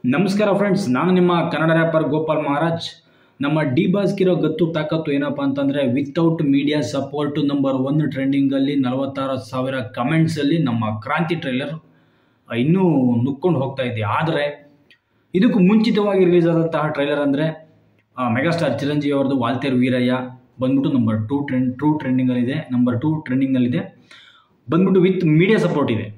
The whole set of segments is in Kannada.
ನಮಸ್ಕಾರ ಫ್ರೆಂಡ್ಸ್ ನಾನು ನಿಮ್ಮ ಕನ್ನಡ ರ್ಯಾಪರ್ ಗೋಪಾಲ್ ಮಹಾರಾಜ್ ನಮ್ಮ ಡಿ ಬಾಸ್ಗಿರೋ ಗತ್ತು ತಾಕತ್ತು ಏನಪ್ಪ ಅಂತಂದರೆ without media support number one ಟ್ರೆಂಡಿಂಗಲ್ಲಿ ನಲವತ್ತಾರು ಸಾವಿರ ಕಮೆಂಟ್ಸಲ್ಲಿ ನಮ್ಮ ಕ್ರಾಂತಿ ಟ್ರೈಲರ್ ಇನ್ನೂ ನುಕ್ಕೊಂಡು ಹೋಗ್ತಾ ಇದೆ ಆದರೆ ಇದಕ್ಕೂ ಮುಂಚಿತವಾಗಿ ರಿಲೀಸ್ ಆದಂತಹ ಟ್ರೈಲರ್ ಅಂದರೆ ಮೆಗಾಸ್ಟಾರ್ ಚಿರಂಜೀವಿ ಅವ್ರದ್ದು ವಾಲ್ತೇರ್ ವೀರಯ್ಯ ಬಂದ್ಬಿಟ್ಟು ನಂಬರ್ ಟೂ ಟ್ರೆಂಡ್ ಟ್ರೂ ಟ್ರೆಂಡಿಂಗಲ್ಲಿದೆ ನಂಬರ್ ಟೂ ಟ್ರೆಂಡಿಂಗಲ್ಲಿದೆ ಬಂದ್ಬಿಟ್ಟು ವಿತ್ ಮೀಡಿಯಾ ಸಪೋರ್ಟ್ ಇದೆ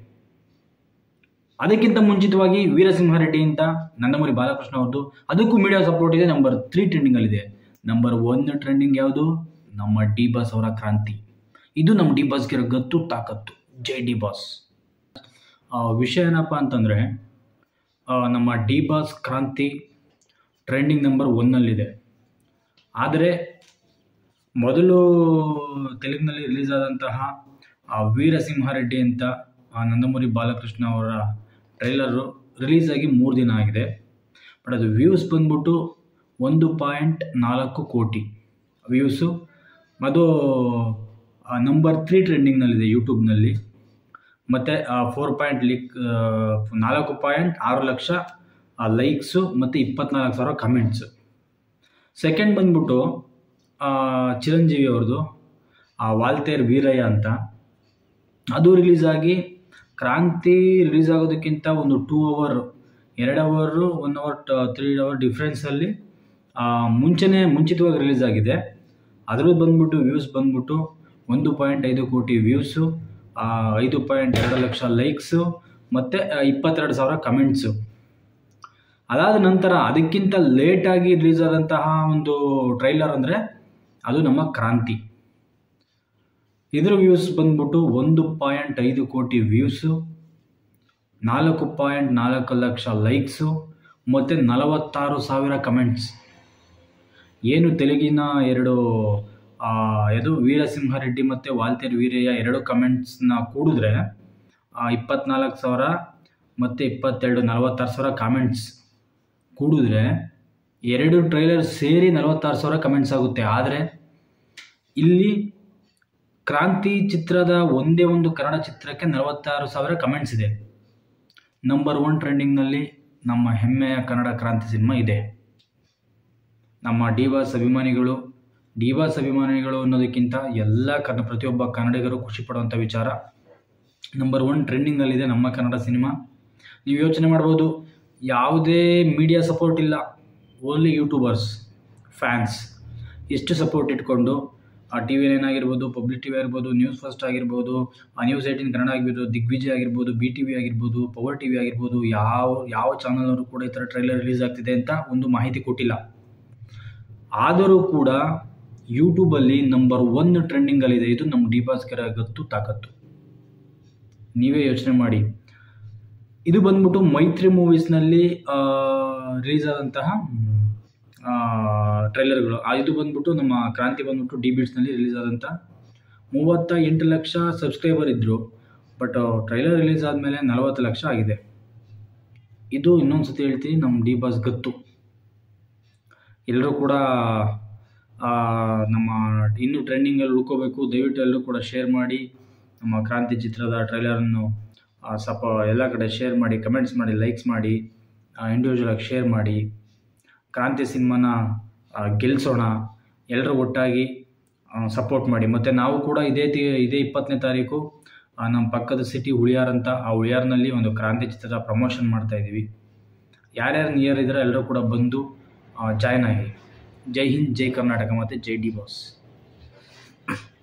ಅದಕ್ಕಿಂತ ಮುಂಚಿತವಾಗಿ ವೀರಸಿಂಹಾರೆಡ್ಡಿ ಅಂತ ನಂದಮೂರಿ ಬಾಲಕೃಷ್ಣ ಅವ್ರದ್ದು ಅದಕ್ಕೂ ಮೀಡಿಯಾ ಸಪೋರ್ಟ್ ಇದೆ ನಂಬರ್ ತ್ರೀ ಟ್ರೆಂಡಿಂಗಲ್ಲಿದೆ ನಂಬರ್ ಒನ್ ಟ್ರೆಂಡಿಂಗ್ ಯಾವುದು ನಮ್ಮ ಡಿ ಬಾಸ್ ಅವರ ಕ್ರಾಂತಿ ಇದು ನಮ್ಮ ಡಿ ಬಾಸ್ಗಿರೋ ಗತ್ತು ತಾಕತ್ತು ಜೈ ಡಿ ಬಾಸ್ ಆ, ವಿಷಯ ಏನಪ್ಪ ಅಂತಂದರೆ ನಮ್ಮ D boss Kranti trending number ಒನ್ನಲ್ಲಿದೆ ಆದರೆ ಮೊದಲು ತೆಲುಗಿನಲ್ಲಿ ರಿಲೀಸ್ ಆದಂತಹ ಆ, ವೀರಸಿಂಹಾರೆಡ್ಡಿ ಅಂತ ಆ, ನಂದಮೂರಿ ಬಾಲಕೃಷ್ಣ ಅವರ ಟ್ರೈಲರು ರಿಲೀಸ್ ಆಗಿ ಮೂರು ದಿನ ಆಗಿದೆ ಬಟ್ ಅದು ವ್ಯೂಸ್ ಬಂದ್ಬಿಟ್ಟು ಒಂದು ಪಾಯಿಂಟ್ ನಾಲ್ಕು ಕೋಟಿ ವ್ಯೂಸು ಅದು ನಂಬರ್ ತ್ರೀ ಟ್ರೆಂಡಿಂಗ್ನಲ್ಲಿದೆ ಯೂಟ್ಯೂಬ್ನಲ್ಲಿ ಮತ್ತು ಫೋರ್ ಪಾಯಿಂಟ್ ಲಿಕ್ ನಾಲ್ಕು ಪಾಯಿಂಟ್ ಆರು ಲಕ್ಷ ಲೈಕ್ಸು ಮತ್ತು ಇಪ್ಪತ್ನಾಲ್ಕು ಸಾವಿರ ಕಮೆಂಟ್ಸು ಸೆಕೆಂಡ್ ಬಂದ್ಬಿಟ್ಟು ಆ, ಚಿರಂಜೀವಿ ಅವ್ರದ್ದು ಆ, ವಾಲ್ತೇರ್ ವೀರಯ್ಯ ಅಂತ ಅದು ರಿಲೀಸ್ ಆಗಿ ಕ್ರಾಂತಿ ರಿಲೀಸ್ ಆಗೋದಕ್ಕಿಂತ ಒಂದು ಟೂ ಅವರ್ ಎರಡು ಅವರು ಒನ್ ಅವರ್ ತ್ರೀ ಅವರ್ ಡಿಫ್ರೆನ್ಸಲ್ಲಿ ಮುಂಚೆನೇ ಮುಂಚಿತವಾಗಿ ರಿಲೀಸ್ ಆಗಿದೆ ಅದ್ರದ್ದು ಬಂದ್ಬಿಟ್ಟು ವ್ಯೂಸ್ ಬಂದ್ಬಿಟ್ಟು ಒಂದು ಪಾಯಿಂಟ್ ಐದು ಕೋಟಿ ವ್ಯೂಸು ಐದು ಪಾಯಿಂಟ್ ಎರಡು ಲಕ್ಷ ಲೈಕ್ಸು ಮತ್ತು ಇಪ್ಪತ್ತೆರಡು ಸಾವಿರ ಕಮೆಂಟ್ಸು ಅದಾದ ನಂತರ ಅದಕ್ಕಿಂತ ಲೇಟಾಗಿ ರಿಲೀಸ್ ಆದಂತಹ ಒಂದು ಟ್ರೈಲರ್ ಅಂದರೆ ಅದು ನಮ್ಮ ಕ್ರಾಂತಿ ಇದ್ರ ವ್ಯೂಸ್ ಬಂದ್ಬಿಟ್ಟು ಒಂದು ಪಾಯಿಂಟ್ ಐದು ಕೋಟಿ ವ್ಯೂಸು ನಾಲ್ಕು ಪಾಯಿಂಟ್ ನಾಲ್ಕು ಲಕ್ಷ ಲೈಕ್ಸು ಮತ್ತು ನಲವತ್ತಾರು ಸಾವಿರ ಕಮೆಂಟ್ಸ್ ಏನು ತೆಲುಗಿನ ಎರಡು ಆ, ಇದು ವೀರಸಿಂಹಾರೆಡ್ಡಿ ಮತ್ತು ವಾಲ್ತೇರ್ ವೀರಯ್ಯ ಎರಡು ಕಮೆಂಟ್ಸ್ನ ಕೂಡಿದ್ರೆ ಆ, ಇಪ್ಪತ್ನಾಲ್ಕು ಸಾವಿರ ಮತ್ತು ಇಪ್ಪತ್ತೆರಡು ನಲವತ್ತಾರು ಸಾವಿರ ಕಾಮೆಂಟ್ಸ್ ಕೂಡಿದ್ರೆ ಎರಡು ಟ್ರೈಲರ್ ಸೇರಿ ನಲವತ್ತಾರು ಸಾವಿರ ಕಮೆಂಟ್ಸ್ ಆಗುತ್ತೆ ಆದರೆ ಇಲ್ಲಿ ಕ್ರಾಂತಿ ಚಿತ್ರದ ಒಂದೇ ಒಂದು ಕನ್ನಡ ಚಿತ್ರಕ್ಕೆ ನಲವತ್ತಾರು ಸಾವಿರ ಕಮೆಂಟ್ಸ್ ಇದೆ ನಂಬರ್ ಒನ್ ಟ್ರೆಂಡಿಂಗ್ನಲ್ಲಿ ನಮ್ಮ ಹೆಮ್ಮೆಯ ಕನ್ನಡ ಕ್ರಾಂತಿ ಸಿನಿಮಾ ಇದೆ ನಮ್ಮ ಡಿ ಬಾಸ್ ಅಭಿಮಾನಿಗಳು ಡಿ ಬಾಸ್ ಅಭಿಮಾನಿಗಳು ಅನ್ನೋದಕ್ಕಿಂತ ಎಲ್ಲ ಕನ್ನ ಪ್ರತಿಯೊಬ್ಬ ಕನ್ನಡಿಗರು ಖುಷಿ ಪಡುವಂಥ ವಿಚಾರ ನಂಬರ್ ಒನ್ ಟ್ರೆಂಡಿಂಗಲ್ಲಿದೆ ನಮ್ಮ ಕನ್ನಡ ಸಿನಿಮಾ ನೀವು ಯೋಚನೆ ಮಾಡ್ಬೋದು ಯಾವುದೇ ಮೀಡಿಯಾ ಸಪೋರ್ಟ್ ಇಲ್ಲ ಓನ್ಲಿ ಯೂಟ್ಯೂಬರ್ಸ್ ಫ್ಯಾನ್ಸ್ ಎಷ್ಟು ಸಪೋರ್ಟ್ ಇಟ್ಕೊಂಡು ಆ ಟಿ ವಿ ನೈನ್ ಆಗಿರ್ಬೋದು ಪಬ್ಲಿಕ್ ಟಿ ವಿ ಆಗಿರ್ಬೋದು ನ್ಯೂಸ್ ಫಸ್ಟ್ ಆಗಿರ್ಬೋದು ಆ ನ್ಯೂಸ್ ಏಯ್ಟೀನ್ ಕನ್ನಡ ಆಗಿರ್ಬೋದು ದಿಗ್ವಿಜಯ್ ಆಗಿರ್ಬೋದು ಬಿ ಟಿ ವಿ ಆಗಿರ್ಬೋದು ಪವರ್ ಟಿ ವಿ ಆಗಿರ್ಬೋದು ಯಾವ ಯಾವ ಚಾನಲ್ನವರು ಕೂಡ ಈ ಥರ ಟ್ರೈಲರ್ ರಿಲೀಸ್ ಆಗ್ತಿದೆ ಅಂತ ಒಂದು ಮಾಹಿತಿ ಕೊಟ್ಟಿಲ್ಲ ಆದರೂ ಕೂಡ ಯೂಟ್ಯೂಬಲ್ಲಿ ನಂಬರ್ ಒನ್ ಟ್ರೆಂಡಿಂಗಲ್ಲಿದೆ ಇದು ನಮ್ಮ ಡಿ ಬಾಸ್ಕರ ಗತ್ತು ತಾಕತ್ತು ನೀವೇ ಯೋಚನೆ ಮಾಡಿ ಇದು ಬಂದ್ಬಿಟ್ಟು ಮೈತ್ರಿ ಮೂವೀಸ್ನಲ್ಲಿ ರಿಲೀಸ್ ಆದಂತಹ ಟ್ರೈಲರ್ಗಳು ಆ, ಇದು ಬಂದ್ಬಿಟ್ಟು ನಮ್ಮ ಕ್ರಾಂತಿ ಬಂದ್ಬಿಟ್ಟು ಡಿ ಬಿಟ್ಸ್ನಲ್ಲಿ ರಿಲೀಸ್ ಆದಂಥ ಮೂವತ್ತ ಎಂಟು ಲಕ್ಷ ಸಬ್ಸ್ಕ್ರೈಬರ್ ಇದ್ದರು ಬಟ್ ಟ್ರೈಲರ್ ರಿಲೀಸ್ ಆದಮೇಲೆ ನಲವತ್ತು ಲಕ್ಷ ಆಗಿದೆ ಇದು ಇನ್ನೊಂದು ಸತಿ ಹೇಳ್ತೀನಿ ನಮ್ಮ ಡಿ ಬಾಸ್ ಗತ್ತು ಎಲ್ಲರೂ ಕೂಡ ಆ, ನಮ್ಮ ಇನ್ನೂ ಟ್ರೆಂಡಿಂಗಲ್ಲಿ ಉಳ್ಕೋಬೇಕು ದಯವಿಟ್ಟು ಎಲ್ಲರೂ ಕೂಡ ಶೇರ್ ಮಾಡಿ ನಮ್ಮ ಕ್ರಾಂತಿ ಚಿತ್ರದ ಟ್ರೈಲರನ್ನು ಸ್ವಲ್ಪ ಎಲ್ಲ ಕಡೆ ಶೇರ್ ಮಾಡಿ ಕಮೆಂಟ್ಸ್ ಮಾಡಿ ಲೈಕ್ಸ್ ಮಾಡಿ ಇಂಡಿವಿಜುವಲ್ ಆಗಿ ಶೇರ್ ಮಾಡಿ ಕ್ರಾಂತಿ ಸಿನಿಮಾನ ಆ, ಗೆಲ್ಲಿಸೋಣ ಎಲ್ಲರೂ ಒಟ್ಟಾಗಿ ಸಪೋರ್ಟ್ ಮಾಡಿ ಮತ್ತು ನಾವು ಕೂಡ ಇದೇ ತಿ ಇದೇ ಇಪ್ಪತ್ತನೇ ತಾರೀಕು ಆ, ನಮ್ಮ ಪಕ್ಕದ ಸಿಟಿ ಹುಳಿಯಾರ್ ಅಂತ ಆ ಹುಳಿಯಾರ್ನಲ್ಲಿ ಒಂದು ಕ್ರಾಂತಿ ಚಿತ್ರದ ಪ್ರಮೋಷನ್ ಮಾಡ್ತಾ ಇದ್ದೀವಿ ಯಾರ್ಯಾರು ನಿಯರ್ ಇದ್ದಾರೆ ಎಲ್ಲರೂ ಕೂಡ ಬಂದು ಜಾಯ್ನ್ ಆಗಿ ಜೈ ಹಿಂದ್ ಜೈ ಕರ್ನಾಟಕ ಮತ್ತು ಜೈ ಡಿ ಬಾಸ್